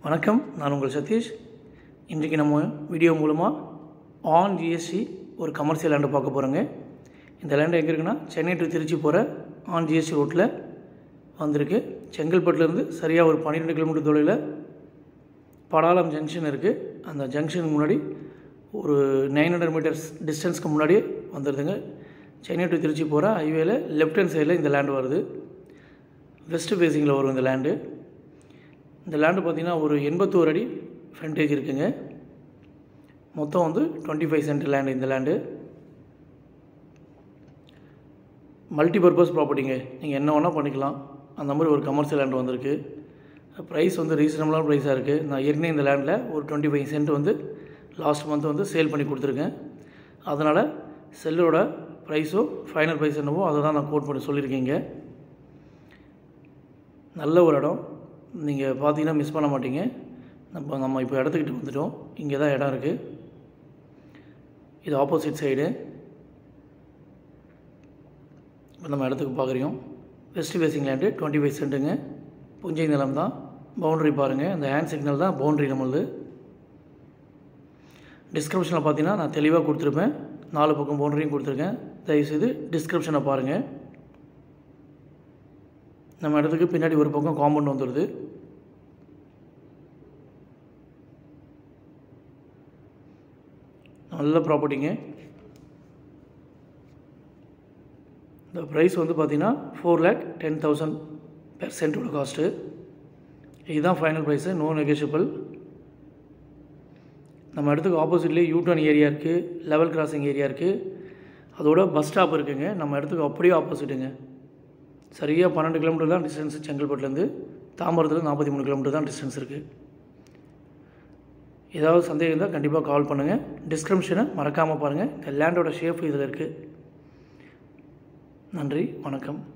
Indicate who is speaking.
Speaker 1: வணக்கம் நான் உங்கள் சதீஷ் இன்றைக்கி நம்ம வீடியோ மூலமாக ஆன் ஜிஎஸ்டி ஒரு கமர்ஷியல் லேண்டு பார்க்க போகிறோங்க இந்த லேண்டு எங்கே இருக்குன்னா சென்னை டு திருச்சி போகிற ஆன் ஜிஎஸ்டி ரோட்டில் வந்திருக்கு செங்கல்பட்டுலேருந்து சரியாக ஒரு பன்னிரெண்டு கிலோமீட்டர் தொலைவில் படாலம் ஜங்ஷன் இருக்குது அந்த ஜங்ஷனுக்கு முன்னாடி ஒரு நைன் ஹண்ட்ரட் மீட்டர்ஸ் டிஸ்டன்ஸ்க்கு முன்னாடியே வந்துடுதுங்க சென்னை டு திருச்சி போகிற ஹைவேல லெஃப்ட் ஹேண்ட் சைடில் இந்த லேண்டு வருது வெஸ்ட் ஃபேஸிங்கில் வரும் இந்த லேண்டு இந்த லேண்டு பார்த்திங்கன்னா ஒரு எண்பத்தோரு அடி ஃப்ரண்டேஜ் இருக்குங்க மொத்தம் வந்து டுவெண்ட்டி ஃபைவ் சென்ட் லேண்டு இந்த லேண்டு மல்டி பர்பஸ் ப்ராப்பர்ட்டிங்க நீங்கள் என்ன வேணால் பண்ணிக்கலாம் அந்த மாதிரி ஒரு கமர்ஷியல் லேண்ட் வந்திருக்கு ப்ரைஸ் வந்து ரீசனபிளான ப்ரைஸாக இருக்குது நான் ஏற்கனவே இந்த லேண்டில் ஒரு டுவெண்ட்டி ஃபைவ் சென்ட் வந்து லாஸ்ட் மந்த் வந்து சேல் பண்ணி கொடுத்துருக்கேன் அதனால் செல்லோட ப்ரைஸோ ஃபைனல் ப்ரைஸ் என்னவோ அதை தான் நான் கோட் பண்ணி சொல்லியிருக்கீங்க நல்ல ஒரு இடம் நீங்கள் பார்த்தீங்கன்னா மிஸ் பண்ண மாட்டீங்க நம்ம நம்ம இப்போ இடத்துக்கிட்ட வந்துட்டோம் இங்கே தான் இடம் இருக்குது இது ஆப்போசிட் சைடு இப்போ நம்ம இடத்துக்கு பார்க்குறோம் west facing land twenty five சென்ட்டுங்க புஞ்சை நிலம் தான் பவுண்ட்ரி பாருங்கள் இந்த ஹேண்ட் சிக்னல் தான் பவுண்ட்ரி நம்மளுது டிஸ்கிரிப்ஷனில் பார்த்தீங்கன்னா நான் தெளிவாக கொடுத்துருப்பேன் நாலு பக்கம் பவுண்டரியும் கொடுத்துருக்கேன் தயவுசெய்து டிஸ்கிரிப்ஷனை பாருங்கள் நம்ம இடத்துக்கு பின்னாடி ஒரு பக்கம் காம்பவுண்ட் வந்துடுது நல்ல ப்ராப்பர்ட்டிங்க இந்த ப்ரைஸ் வந்து பார்த்தீங்கன்னா four lakh ten thousand per சென்ட்டோட காஸ்ட்டு இதுதான் ஃபைனல் ப்ரைஸு நோ நெகோஷியபிள் நம்ம இடத்துக்கு ஆப்போசிட்லேயே யூட்டர்ன் ஏரியா இருக்குது லெவல் கிராசிங் ஏரியா இருக்குது அதோட பஸ் ஸ்டாப் இருக்குங்க நம்ம இடத்துக்கு அப்படியே ஆப்போசிட்டுங்க சரியாக பன்னெண்டு கிலோமீட்டர் தான் டிஸ்டன்ஸ் செங்கல்பட்டுலேருந்து தாம்பரத்தில் நாற்பத்தி மூணு கிலோமீட்டர் தான் டிஸ்டன்ஸ் இருக்குது ஏதாவது சந்தேகம் இருந்தால் கண்டிப்பாக கால் பண்ணுங்கள் டிஸ்கிரிப்ஷனை மறக்காமல் பாருங்கள் இந்த லேண்டோட ஷேப் இதில் இருக்குது நன்றி வணக்கம்